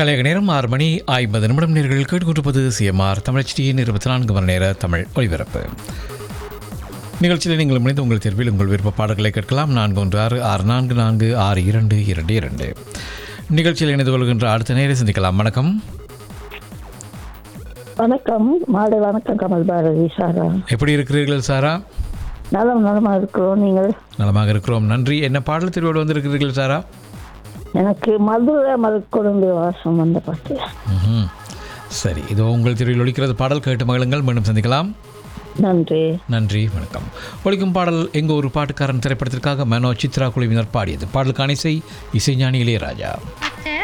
கலையக நேரம் ஆறு மணி ஐம்பது நிமிடம் நேர்கள் கேட்டுக்கொண்டிருப்பது சிஎம்ஆர் தமிழச்சியின் இருபத்தி நான்கு மணி நேர தமிழ் ஒளிபரப்பு நிகழ்ச்சியில் நீங்கள் இணைந்து உங்கள் தேர்வில் உங்கள் விருப்ப பாடல்களை கேட்கலாம் நான்கு ஒன்று ஆறு ஆறு நான்கு நான்கு ஆறு இரண்டு இரண்டு இரண்டு நிகழ்ச்சியில் இணைந்து கொள்கின்ற அடுத்த நேரை சந்திக்கலாம் வணக்கம் வணக்கம் மாலை வணக்கம் கமல் பாரதி சாரா எப்படி இருக்கிறீர்கள் சாரா நலம் நலமா இருக்கிறோம் நீங்கள் நலமாக இருக்கிறோம் நன்றி என்ன பாடல் திருவிழா வந்திருக்கிறீர்கள் சாரா எனக்கு மதுரை மதுக்குழம்பு வாசம் வந்த பாட்டு ம்ஹும். சரி இதோ உங்கள் திருவிழா ஒழிக்கிறது பாடல் கேட்டு மகளுங்கள் மீண்டும் சந்திக்கலாம் நன்றி நன்றி வணக்கம் ஒழிக்கும் பாடல் எங்க ஒரு பாட்டுக்காரன் திரைப்படத்திற்காக மனோ சித்ரா குழுவினர் பாடியது பாடலுக்கான இசை இசைஞானி இளையராஜா பச்சை